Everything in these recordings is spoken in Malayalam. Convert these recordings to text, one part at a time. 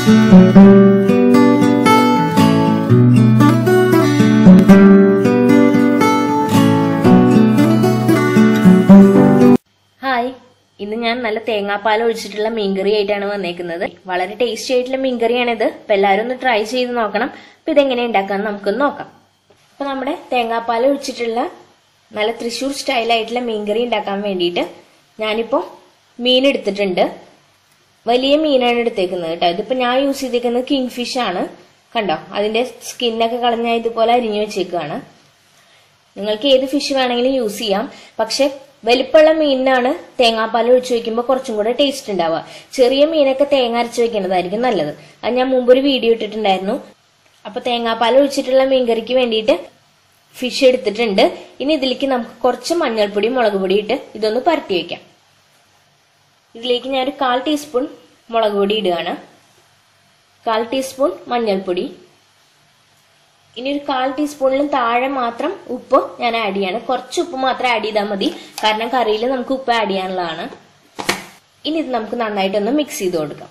ഹായ് ഇന്ന് ഞാൻ നല്ല തേങ്ങാപ്പാൽ ഒഴിച്ചിട്ടുള്ള മീൻകറി ആയിട്ടാണ് വന്നേക്കുന്നത് വളരെ ടേസ്റ്റി ആയിട്ടുള്ള മീൻകറിയാണിത് അപ്പൊ എല്ലാവരും ഒന്ന് ട്രൈ ചെയ്ത് നോക്കണം അപ്പൊ ഇതെങ്ങനെ ഉണ്ടാക്കാന്ന് നമുക്കൊന്ന് നോക്കാം അപ്പൊ നമ്മുടെ തേങ്ങാപ്പാൽ ഒഴിച്ചിട്ടുള്ള നല്ല തൃശ്ശൂർ സ്റ്റൈലായിട്ടുള്ള മീൻകറി ഉണ്ടാക്കാൻ വേണ്ടിയിട്ട് ഞാനിപ്പോ മീൻ എടുത്തിട്ടുണ്ട് വലിയ മീനാണ് എടുത്തേക്കുന്നത് കേട്ടോ ഇതിപ്പോ ഞാൻ യൂസ് ചെയ്തേക്കുന്നത് കിങ് ഫിഷ് ആണ് കണ്ടോ അതിന്റെ സ്കിന്നൊക്കെ കളഞ്ഞ ഇതുപോലെ അരിഞ്ഞു വെച്ചേക്കാണ് നിങ്ങൾക്ക് ഏത് ഫിഷ് വേണമെങ്കിലും യൂസ് ചെയ്യാം പക്ഷെ വലിപ്പമുള്ള മീനിനാണ് തേങ്ങാപ്പാൽ ഒഴിച്ചു വെക്കുമ്പോൾ കുറച്ചും കൂടെ ടേസ്റ്റ് ഉണ്ടാവുക ചെറിയ മീനൊക്കെ തേങ്ങ അരച്ച് വെക്കുന്നതായിരിക്കും നല്ലത് അത് ഞാൻ മുമ്പ് ഒരു വീഡിയോ ഇട്ടിട്ടുണ്ടായിരുന്നു അപ്പൊ തേങ്ങാപ്പാൽ ഒഴിച്ചിട്ടുള്ള മീൻകറിക്ക് വേണ്ടിയിട്ട് ഫിഷ് എടുത്തിട്ടുണ്ട് ഇനി ഇതിലേക്ക് നമുക്ക് കുറച്ച് മഞ്ഞൾപ്പൊടി മുളക് പൊടി ഇട്ട് ഇതൊന്ന് പരട്ടി വെക്കാം ഇതിലേക്ക് ഞാൻ ഒരു കാൽ ടീസ്പൂൺ മുളക് പൊടി ഇടുകയാണ് കാൽ ടീസ്പൂൺ മഞ്ഞൾപ്പൊടി ഇനി ഒരു കാൽ ടീസ്പൂണിലും താഴെ മാത്രം ഉപ്പ് ഞാൻ ആഡ് ചെയ്യാണ് കുറച്ച് ഉപ്പ് മാത്രം ആഡ് ചെയ്താൽ മതി കാരണം കറിയിൽ നമുക്ക് ഉപ്പ് ആഡ് ചെയ്യാനുള്ളതാണ് ഇനി ഇത് നമുക്ക് നന്നായിട്ടൊന്ന് മിക്സ് ചെയ്ത് കൊടുക്കാം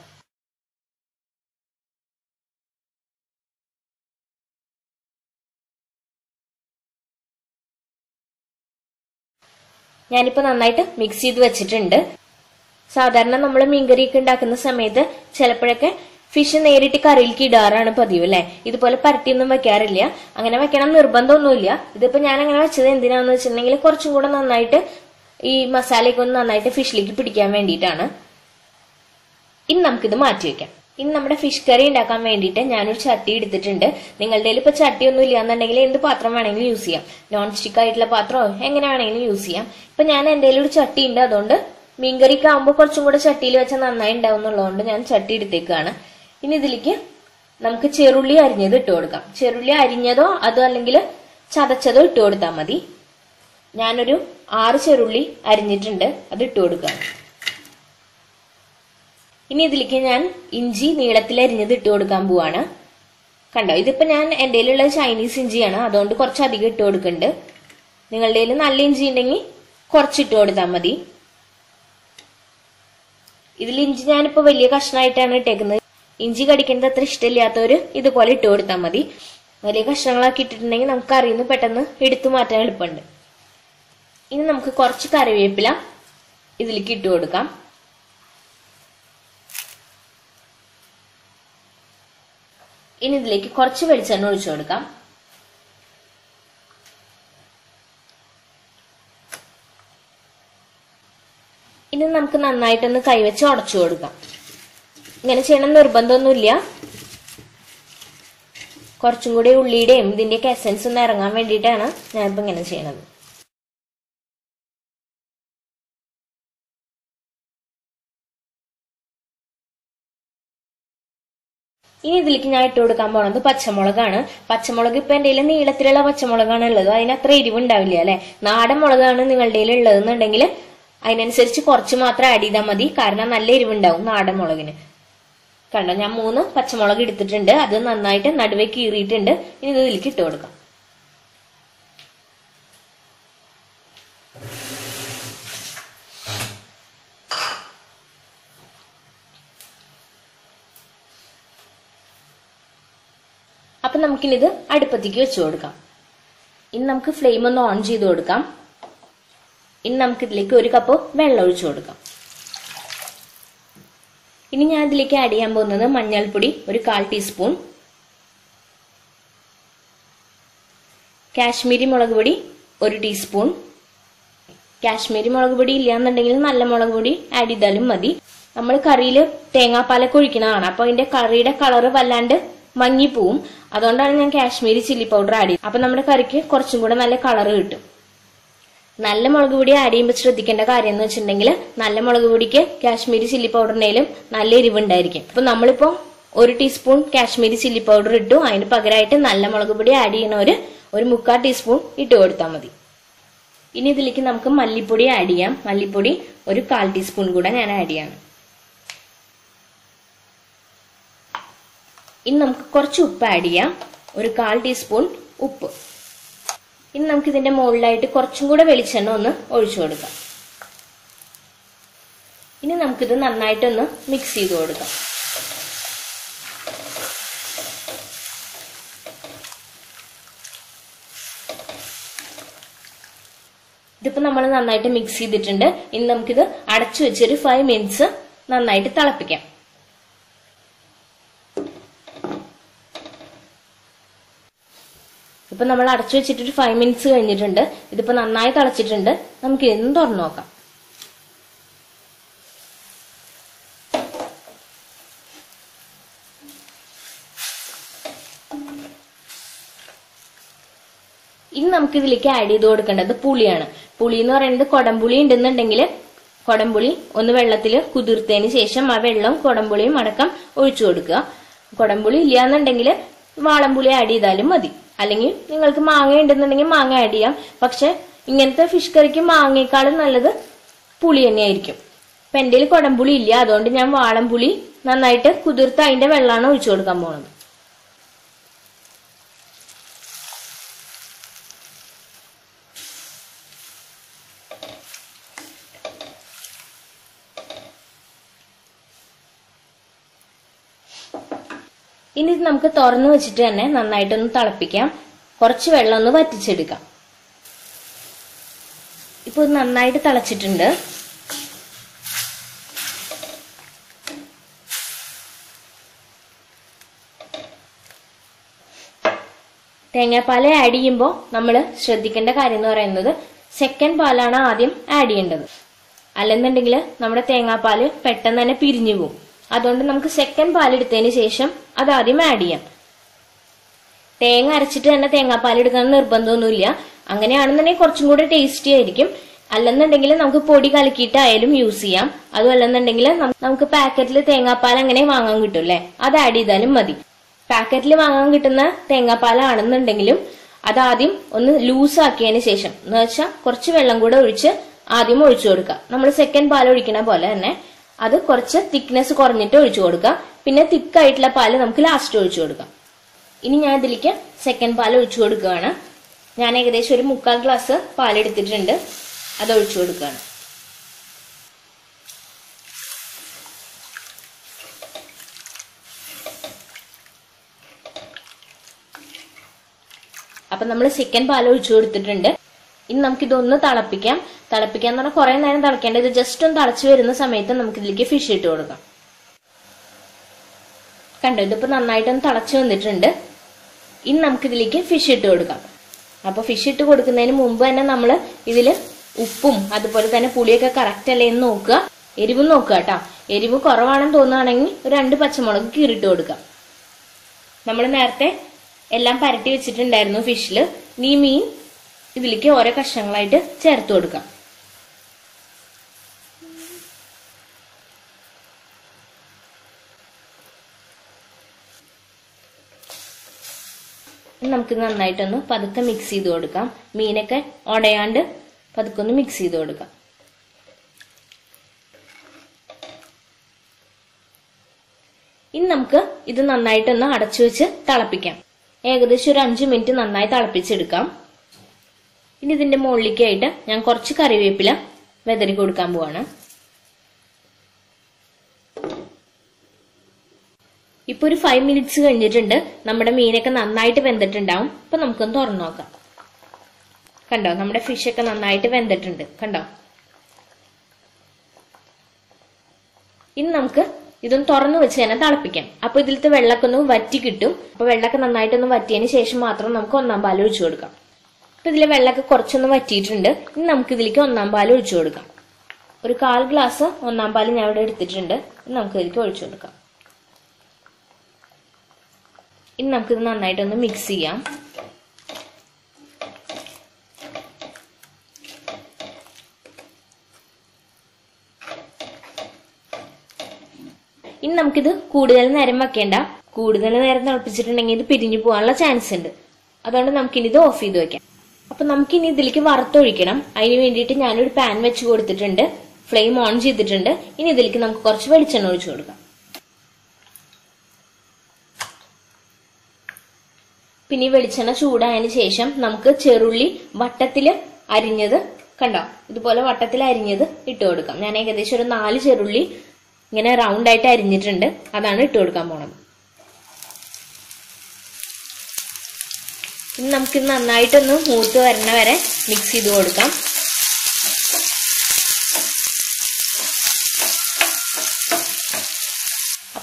ഞാനിപ്പോ നന്നായിട്ട് മിക്സ് ചെയ്ത് വെച്ചിട്ടുണ്ട് സാധാരണ നമ്മൾ മീൻകറിയൊക്കെ ഉണ്ടാക്കുന്ന സമയത്ത് ചിലപ്പോഴൊക്കെ ഫിഷ് നേരിട്ട് കറിയിലേക്ക് ഇടാറാണ് പതിവ് അല്ലെ ഇതുപോലെ പരട്ടിയൊന്നും വെക്കാറില്ല അങ്ങനെ വെക്കണം നിർബന്ധമൊന്നുമില്ല ഇതിപ്പോ ഞാൻ അങ്ങനെ വെച്ചത് എന്തിനാന്ന് വെച്ചിട്ടുണ്ടെങ്കിൽ കുറച്ചും കൂടെ നന്നായിട്ട് ഈ മസാലയൊക്കെ ഒന്ന് നന്നായിട്ട് ഫിഷിലേക്ക് പിടിക്കാൻ വേണ്ടിയിട്ടാണ് ഇനി നമുക്കിത് മാറ്റി വെക്കാം ഇനി നമ്മുടെ ഫിഷ് കറി ഉണ്ടാക്കാൻ വേണ്ടിയിട്ട് ഞാനൊരു ചട്ടി എടുത്തിട്ടുണ്ട് നിങ്ങളുടെ കയ്യിൽ ഇപ്പൊ ചട്ടിയൊന്നും ഇല്ല എന്നുണ്ടെങ്കിൽ എന്ത് പാത്രം വേണമെങ്കിലും യൂസ് ചെയ്യാം നോൺ സ്റ്റിക്ക് ആയിട്ടുള്ള പാത്രമോ എങ്ങനെ വേണമെങ്കിലും യൂസ് ചെയ്യാം ഇപ്പൊ ഞാൻ എന്റെ ഒരു ചട്ടി ഉണ്ട് അതുകൊണ്ട് മീൻകറിക്ക് ആകുമ്പോൾ കുറച്ചും കൂടെ ചട്ടിയിൽ വെച്ചാൽ നന്നായി ഉണ്ടാവും എന്നുള്ളതുകൊണ്ട് ഞാൻ ചട്ടി എടുത്തേക്കാണ് ഇനി ഇതിലേക്ക് നമുക്ക് ചെറുള്ളി അരിഞ്ഞത് ഇട്ട് കൊടുക്കാം ചെറുള്ളി അരിഞ്ഞതോ അതോ അല്ലെങ്കിൽ ചതച്ചതോ ഇട്ട് കൊടുത്താൽ മതി ഞാനൊരു ആറ് ചെറുള്ളി അരിഞ്ഞിട്ടുണ്ട് അത് ഇട്ട് കൊടുക്കാം ഇനി ഇതിലേക്ക് ഞാൻ ഇഞ്ചി നീളത്തിൽ അരിഞ്ഞത് ഇട്ട് കൊടുക്കാൻ പോവാണ് കണ്ടോ ഇതിപ്പോ ഞാൻ എൻ്റെ ഉള്ളത് ചൈനീസ് ഇഞ്ചിയാണ് അതുകൊണ്ട് കുറച്ച് അധികം ഇട്ട് കൊടുക്കുന്നുണ്ട് നിങ്ങളുടെ കയ്യിൽ നല്ല ഇഞ്ചി ഉണ്ടെങ്കിൽ കുറച്ച് ഇട്ട് കൊടുത്താൽ മതി ഇതിൽ ഇഞ്ചി ഞാനിപ്പോ വലിയ കഷ്ണമായിട്ടാണ് ഇട്ടേക്കുന്നത് ഇഞ്ചി കടിക്കുന്നത് അത്ര ഇഷ്ടമില്ലാത്തവര് ഇതുപോലെ ഇട്ട് കൊടുത്താൽ മതി വലിയ കഷ്ണങ്ങളാക്കി ഇട്ടിട്ടുണ്ടെങ്കിൽ നമുക്ക് അറിയുന്ന പെട്ടെന്ന് എടുത്തു മാറ്റാൻ എളുപ്പമുണ്ട് ഇനി നമുക്ക് കുറച്ച് കറിവേപ്പില ഇതിലേക്ക് ഇട്ട് കൊടുക്കാം ഇനി ഇതിലേക്ക് കുറച്ച് വെളിച്ചെണ്ണ ഒഴിച്ചു കൊടുക്കാം ഇനി നമുക്ക് നന്നായിട്ടൊന്ന് കൈവച്ച് ഉടച്ചു കൊടുക്കാം ഇങ്ങനെ ചെയ്യണം നിർബന്ധമൊന്നുമില്ല കുറച്ചും കൂടി ഉള്ളിയുടെയും ഇതിന്റെയൊക്കെ എസൻസ് ഒന്ന് ഇറങ്ങാൻ വേണ്ടിയിട്ടാണ് ഞാനിപ്പോ ഇങ്ങനെ ചെയ്യണത് ഇനി ഇതിലേക്ക് ഞാൻ ഇട്ട് കൊടുക്കാൻ പോണത് പച്ചമുളകാണ് പച്ചമുളക് ഇപ്പൊ എന്റെ കയ്യിൽ നീളത്തിലുള്ള പച്ചമുളകാണ് ഉള്ളത് അതിന് അത്ര എരിവുണ്ടാവില്ല അല്ലെ നാടൻ മുളകാണ് നിങ്ങളുടെ കയ്യിൽ ഉള്ളതെന്നുണ്ടെങ്കിൽ അതിനനുസരിച്ച് കുറച്ച് മാത്രം ആഡ് ചെയ്താൽ മതി കാരണം നല്ല എരിവുണ്ടാവും നാടൻ മുളകിന് കണ്ടോ ഞാൻ മൂന്ന് പച്ചമുളക് എടുത്തിട്ടുണ്ട് അത് നന്നായിട്ട് നടുവേ കീറിയിട്ടുണ്ട് ഇനി ഇത് ഇതിലേക്ക് ഇട്ട് കൊടുക്കാം അപ്പൊ നമുക്കിനിത് അടുപ്പത്തേക്ക് വെച്ചു കൊടുക്കാം ഇനി നമുക്ക് ഫ്ലെയിം ഒന്ന് ഓൺ ചെയ്ത് കൊടുക്കാം ഇനി നമുക്ക് ഇതിലേക്ക് ഒരു കപ്പ് വെള്ളം ഒഴിച്ചു കൊടുക്കാം ഇനി ഞാൻ ഇതിലേക്ക് ആഡ് ചെയ്യാൻ പോകുന്നത് മഞ്ഞൾപ്പൊടി ഒരു കാൽ ടീസ്പൂൺ കാശ്മീരി മുളക് പൊടി ഒരു ടീസ്പൂൺ കാശ്മീരി മുളക് പൊടി ഇല്ലാന്നുണ്ടെങ്കിൽ നല്ല മുളക് പൊടി ആഡ് ചെയ്താലും മതി നമ്മൾ കറിയിൽ തേങ്ങാപ്പാലൊക്കെ ഒഴിക്കുന്നതാണ് അപ്പൊ അതിന്റെ കറിയുടെ കളറ് വല്ലാണ്ട് മങ്ങിപ്പോവും അതുകൊണ്ടാണ് ഞാൻ കാശ്മീരി ചില്ലി പൗഡർ ആഡ് ചെയ്യുന്നത് അപ്പൊ നമ്മുടെ കറിക്ക് കുറച്ചും കൂടെ നല്ല കളറ് കിട്ടും നല്ല മുളക് പൊടി ആഡ് ചെയ്യുമ്പോൾ ശ്രദ്ധിക്കേണ്ട കാര്യം എന്ന് വെച്ചിട്ടുണ്ടെങ്കിൽ നല്ല മുളക് പൊടിക്ക് കാശ്മീരി ചില്ലി പൗഡറിനേലും നല്ല എരിവുണ്ടായിരിക്കും അപ്പൊ നമ്മളിപ്പോ ഒരു ടീസ്പൂൺ കാശ്മീരി ചില്ലി പൗഡർ ഇട്ടു അതിന് പകരമായിട്ട് നല്ല മുളക് പൊടി ആഡ് ചെയ്യണവര് ഒരു മുക്കാൽ ടീസ്പൂൺ ഇട്ട് കൊടുത്താൽ മതി ഇനി ഇതിലേക്ക് നമുക്ക് മല്ലിപ്പൊടി ആഡ് ചെയ്യാം മല്ലിപ്പൊടി ഒരു കാൽ ടീസ്പൂൺ കൂടെ ഞാൻ ആഡ് ചെയ്യാണ് ഇനി നമുക്ക് കുറച്ച് ഉപ്പ് ആഡ് ചെയ്യാം ഒരു കാൽ ടീസ്പൂൺ ഉപ്പ് ഇനി നമുക്ക് ഇതിന്റെ മുകളിലായിട്ട് കുറച്ചും കൂടെ വെളിച്ചെണ്ണ ഒന്ന് ഒഴിച്ചു കൊടുക്കാം ഇനി നമുക്കിത് നന്നായിട്ടൊന്ന് മിക്സ് ചെയ്ത് കൊടുക്കാം ഇതിപ്പോ നമ്മൾ നന്നായിട്ട് മിക്സ് ചെയ്തിട്ടുണ്ട് ഇനി നമുക്കിത് അടച്ചു വെച്ചൊരു ഫൈവ് മിനിറ്റ്സ് നന്നായിട്ട് തിളപ്പിക്കാം ഇപ്പൊ നമ്മൾ അടച്ചു വെച്ചിട്ട് ഒരു ഫൈവ് മിനിറ്റ്സ് കഴിഞ്ഞിട്ടുണ്ട് ഇതിപ്പോ നന്നായി തിളച്ചിട്ടുണ്ട് നമുക്ക് ഇതൊന്ന് തുറന്നു നോക്കാം ഇനി നമുക്ക് ഇതിലേക്ക് ആഡ് ചെയ്ത് കൊടുക്കേണ്ടത് പുളിയാണ് പുളി എന്ന് പറയുന്നത് കൊടംപുളി ഉണ്ടെന്നുണ്ടെങ്കിൽ കൊടംപുളി ഒന്ന് വെള്ളത്തിൽ കുതിർത്തതിന് ശേഷം ആ വെള്ളം കൊടംപുളിയും അടക്കം ഒഴിച്ചു കൊടുക്കുക കൊടംപുളി ഇല്ലാന്നുണ്ടെങ്കിൽ വാളംപുളി ആഡ് ചെയ്താലും മതി അല്ലെങ്കിൽ നിങ്ങൾക്ക് മാങ്ങ ഉണ്ടെന്നുണ്ടെങ്കിൽ മാങ്ങ ആഡ് ചെയ്യാം പക്ഷെ ഇങ്ങനത്തെ ഫിഷ് കറിക്ക് മാങ്ങയേക്കാളും നല്ലത് പുളി തന്നെയായിരിക്കും ഇപ്പൊ എന്റെ കൊടംപുളി ഇല്ല അതുകൊണ്ട് ഞാൻ വാളംപുളി നന്നായിട്ട് കുതിർത്ത് അതിന്റെ വെള്ളമാണ് ഒഴിച്ചു കൊടുക്കാൻ പോണത് ഇനി ഇത് നമുക്ക് തുറന്നു വെച്ചിട്ട് തന്നെ നന്നായിട്ടൊന്ന് തിളപ്പിക്കാം കുറച്ച് വെള്ളം ഒന്ന് വറ്റിച്ചെടുക്കാം ഇപ്പൊ ഇത് നന്നായിട്ട് തിളച്ചിട്ടുണ്ട് തേങ്ങാപ്പാൽ ആഡ് ചെയ്യുമ്പോൾ നമ്മൾ ശ്രദ്ധിക്കേണ്ട കാര്യം എന്ന് പറയുന്നത് സെക്കൻഡ് പാലാണ് ആദ്യം ആഡ് ചെയ്യേണ്ടത് അല്ലെന്നുണ്ടെങ്കിൽ നമ്മുടെ തേങ്ങാപ്പാൽ പെട്ടെന്ന് തന്നെ പിരിഞ്ഞു പോകും അതുകൊണ്ട് നമുക്ക് സെക്കൻഡ് പാൽ എടുത്തതിന് ശേഷം അത് ആദ്യം ആഡ് ചെയ്യാം തേങ്ങ അരച്ചിട്ട് തന്നെ തേങ്ങാപ്പാൽ എടുക്കാൻ നിർബന്ധമൊന്നുമില്ല അങ്ങനെയാണെന്നുണ്ടെങ്കിൽ കുറച്ചും കൂടെ ടേസ്റ്റി ആയിരിക്കും അല്ലെന്നുണ്ടെങ്കിൽ നമുക്ക് പൊടി കലക്കിയിട്ടായാലും യൂസ് ചെയ്യാം അതും അല്ലെന്നുണ്ടെങ്കിൽ നം- നമുക്ക് പാക്കറ്റിൽ തേങ്ങാപ്പാൽ അങ്ങനെ വാങ്ങാൻ കിട്ടും അല്ലേ അത് ആഡ് ചെയ്താലും മതി പാക്കറ്റിൽ വാങ്ങാൻ കിട്ടുന്ന തേങ്ങാപ്പാലാണെന്നുണ്ടെങ്കിലും അത് ആദ്യം ഒന്ന് ലൂസ് ആക്കിയതിന് ശേഷം എന്ന് വെച്ചാൽ കുറച്ച് വെള്ളം കൂടെ ഒഴിച്ച് ആദ്യം ഒഴിച്ചു കൊടുക്കുക നമ്മൾ സെക്കൻഡ് പാൽ ഒഴിക്കണ പോലെ തന്നെ അത് കുറച്ച് തിക്നെസ് കുറഞ്ഞിട്ട് ഒഴിച്ചു കൊടുക്കുക പിന്നെ തിക്കായിട്ടുള്ള പാല് നമുക്ക് ലാസ്റ്റ് ഒഴിച്ചു കൊടുക്കാം ഇനി ഞാൻ ഇതിലേക്ക് സെക്കൻഡ് പാൽ ഒഴിച്ചു കൊടുക്കുകയാണ് ഞാൻ ഏകദേശം ഒരു മുക്കാൽ ഗ്ലാസ് പാലെടുത്തിട്ടുണ്ട് അത് ഒഴിച്ചു കൊടുക്കുകയാണ് അപ്പൊ നമ്മൾ സെക്കൻഡ് പാൽ ഒഴിച്ചു കൊടുത്തിട്ടുണ്ട് ഇനി നമുക്ക് ഇതൊന്ന് തിളപ്പിക്കാം തിളപ്പിക്കാൻ എന്ന് പറഞ്ഞാൽ കുറെ നേരം തിളക്കേണ്ട ഇത് ജസ്റ്റ് ഒന്ന് തിളച്ച് വരുന്ന സമയത്ത് നമുക്ക് ഇതിലേക്ക് ഫിഷ് ഇട്ട് കൊടുക്കാം കണ്ടോ ഇതിപ്പോ നന്നായിട്ടൊന്ന് തിളച്ച് വന്നിട്ടുണ്ട് ഇനി നമുക്ക് ഇതിലേക്ക് ഫിഷ് ഇട്ട് കൊടുക്കാം അപ്പൊ ഫിഷ് ഇട്ട് കൊടുക്കുന്നതിന് മുമ്പ് തന്നെ നമ്മൾ ഇതിൽ ഉപ്പും അതുപോലെ തന്നെ പുളിയൊക്കെ കറക്റ്റ് അല്ലേ എന്ന് നോക്കുക എരിവും നോക്കുക കേട്ടോ എരിവ് കുറവാണെന്ന് തോന്നുകയാണെങ്കിൽ ഒരു രണ്ട് പച്ചമുളക് കീറിട്ട് കൊടുക്കാം നമ്മൾ നേരത്തെ എല്ലാം പരട്ടി വെച്ചിട്ടുണ്ടായിരുന്നു ഫിഷിൽ നീ മീൻ ഇതിലേക്ക് ഓരോ കഷ്ണങ്ങളായിട്ട് ചേർത്ത് കൊടുക്കാം ഇനി നമുക്ക് നന്നായിട്ടൊന്ന് പതുക്കെ മിക്സ് ചെയ്ത് കൊടുക്കാം മീനൊക്കെ ഉടയാണ്ട് പതുക്കെ ഒന്ന് മിക്സ് ചെയ്ത് കൊടുക്കാം ഇനി നമുക്ക് ഇത് നന്നായിട്ടൊന്ന് അടച്ചു വെച്ച് തിളപ്പിക്കാം ഏകദേശം ഒരു അഞ്ചു മിനിറ്റ് നന്നായി തിളപ്പിച്ചെടുക്കാം ഇനി ഇതിന്റെ മുകളിലേക്കായിട്ട് ഞാൻ കുറച്ച് കറിവേപ്പില വെതറി കൊടുക്കാൻ പോവാണ് ഇപ്പൊ ഒരു ഫൈവ് മിനിറ്റ്സ് കഴിഞ്ഞിട്ടുണ്ട് നമ്മുടെ മീനൊക്കെ നന്നായിട്ട് വെന്തിട്ടുണ്ടാവും ഇപ്പൊ നമുക്കൊന്ന് തുറന്നു നോക്കാം കണ്ടോ നമ്മുടെ ഫിഷ് ഒക്കെ നന്നായിട്ട് വെന്തിട്ടുണ്ട് കണ്ടോ ഇനി നമുക്ക് ഇതൊന്ന് തുറന്നു വെച്ച് തന്നെ തിളപ്പിക്കാം അപ്പൊ ഇതിലത്തെ വെള്ളമൊക്കെ ഒന്ന് വറ്റി കിട്ടും അപ്പൊ വെള്ളമൊക്കെ നന്നായിട്ടൊന്ന് വറ്റിയതിന് ശേഷം മാത്രം നമുക്ക് ഒന്നാം പാൽ ഒഴിച്ചു കൊടുക്കാം അപ്പൊ ഇതിലെ വെള്ളമൊക്കെ കുറച്ചൊന്ന് വറ്റിയിട്ടുണ്ട് ഇനി നമുക്ക് ഇതിലേക്ക് ഒന്നാം പാൽ ഒഴിച്ചു കൊടുക്കാം ഒരു കാൽ ഗ്ലാസ് ഒന്നാം പാൽ ഞാൻ ഇവിടെ എടുത്തിട്ടുണ്ട് ഇനി നമുക്ക് ഇതിലേക്ക് ഒഴിച്ചു കൊടുക്കാം ഇനി നമുക്കിത് നന്നായിട്ടൊന്ന് മിക്സ് ചെയ്യാം ഇനി നമുക്കിത് കൂടുതൽ നേരം വെക്കേണ്ട കൂടുതൽ നേരം തിളപ്പിച്ചിട്ടുണ്ടെങ്കിൽ ഇത് പിരിഞ്ഞു പോകാനുള്ള ചാൻസ് ഉണ്ട് അതുകൊണ്ട് നമുക്കിനി ഇത് ഓഫ് ചെയ്ത് വെക്കാം അപ്പൊ നമുക്കിനി ഇതിലേക്ക് വറുത്തൊഴിക്കണം അതിന് വേണ്ടിയിട്ട് ഞാനൊരു പാൻ വെച്ച് കൊടുത്തിട്ടുണ്ട് ഫ്ലെയിം ഓൺ ചെയ്തിട്ടുണ്ട് ഇനി ഇതിലേക്ക് നമുക്ക് കുറച്ച് വെളിച്ചെണ്ണ ഒഴിച്ചു കൊടുക്കാം പിന്നെ ഈ വെളിച്ചെണ്ണ ചൂടായതിനു ശേഷം നമുക്ക് ചെറുള്ളി വട്ടത്തില് അരിഞ്ഞത് കണ്ടോ ഇതുപോലെ വട്ടത്തിൽ അരിഞ്ഞത് ഇട്ട് കൊടുക്കാം ഞാൻ ഏകദേശം ഒരു നാല് ചെറുള്ളി ഇങ്ങനെ റൗണ്ട് ആയിട്ട് അരിഞ്ഞിട്ടുണ്ട് അതാണ് ഇട്ട് കൊടുക്കാൻ പോണത് ഇനി നമുക്കിത് നന്നായിട്ടൊന്ന് മൂത്ത് വരണ വരെ മിക്സ് ചെയ്ത് കൊടുക്കാം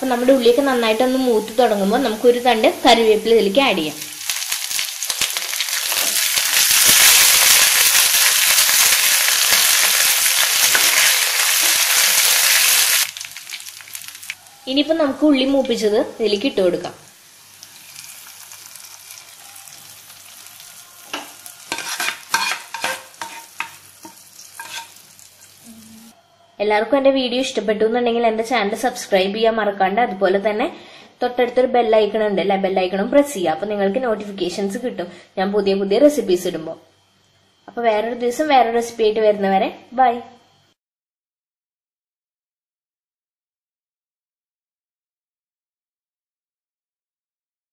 അപ്പൊ നമ്മുടെ ഉള്ളിയൊക്കെ നന്നായിട്ടൊന്ന് മൂത്ത് തുടങ്ങുമ്പോൾ നമുക്കൊരു തണ്ട് കറിവേപ്പില ഇതിലേക്ക് ആഡ് ചെയ്യാം ഇനിയിപ്പോ നമുക്ക് ഉള്ളി മൂപ്പിച്ചത് ഇതിലേക്ക് ഇട്ട് കൊടുക്കാം എല്ലാവർക്കും എന്റെ വീഡിയോ ഇഷ്ടപ്പെട്ടു എന്നുണ്ടെങ്കിൽ എന്റെ ചാനൽ സബ്സ്ക്രൈബ് ചെയ്യാൻ മറക്കാണ്ട് അതുപോലെ തന്നെ തൊട്ടടുത്തൊരു ബെല്ലൈക്കൺ ഉണ്ട് അല്ലെ ബെല്ലൈക്കണും പ്രസ് ചെയ്യുക അപ്പൊ നിങ്ങൾക്ക് നോട്ടിഫിക്കേഷൻസ് കിട്ടും ഞാൻ പുതിയ പുതിയ റെസിപ്പീസ് ഇടുമ്പോൾ അപ്പൊ വേറൊരു ദിവസം വേറൊരു റെസിപ്പി ആയിട്ട് വരുന്നവരെ ബൈ